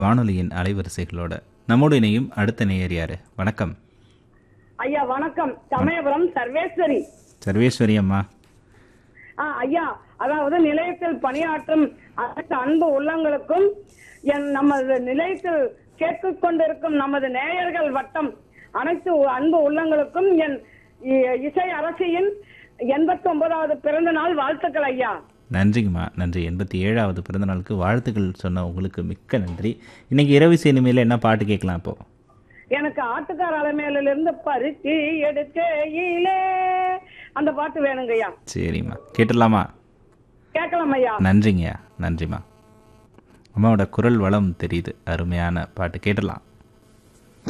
வானொலியின் அலைவரிசைகளோட நம்மோடு இணையும் அடுத்த நேயர் யாரு வணக்கம் ஐயா வணக்கம் சமயபுரம் சர்வேஸ்வரி சர்வேஸ்வரி அம்மா ஆ, ஐயா அதாவது நிலையத்தில் பணியாற்றும் அனைத்து அன்பு உள்ளங்களுக்கும் என் நமது நிலையத்தில் கேட்டுக் கொண்டிருக்கும் நமது நேயர்கள் வட்டம் அனைத்து அன்பு உள்ளங்களுக்கும் என் இ- இசை அரசியின் எண்பத்தி ஒன்பதாவது பிறந்த நாள் வாழ்த்துக்கள் ஐயா நன்றிங்கம்மா நன்றி எண்பத்தி ஏழாவது பிறந்தநாளுக்கு வாழ்த்துக்கள் சொன்ன உங்களுக்கு மிக்க நன்றி இன்னைக்கு இரவு சினிமையில் என்ன பாட்டு கேட்கலாம் இப்போ எனக்கு ஆட்டுக்கார அலைமையிலிருந்து பருத்தி எடுக்கையிலே அந்த பாட்டு வேணுங்க ஐயா சரிம்மா கேட்டுடலாமா கேட்கலாம் ஐயா நன்றிங்கய்யா நன்றிம்மா அம்மாவோட குரல் வளம் தெரியுது அருமையான பாட்டு கேட்டுடலாம்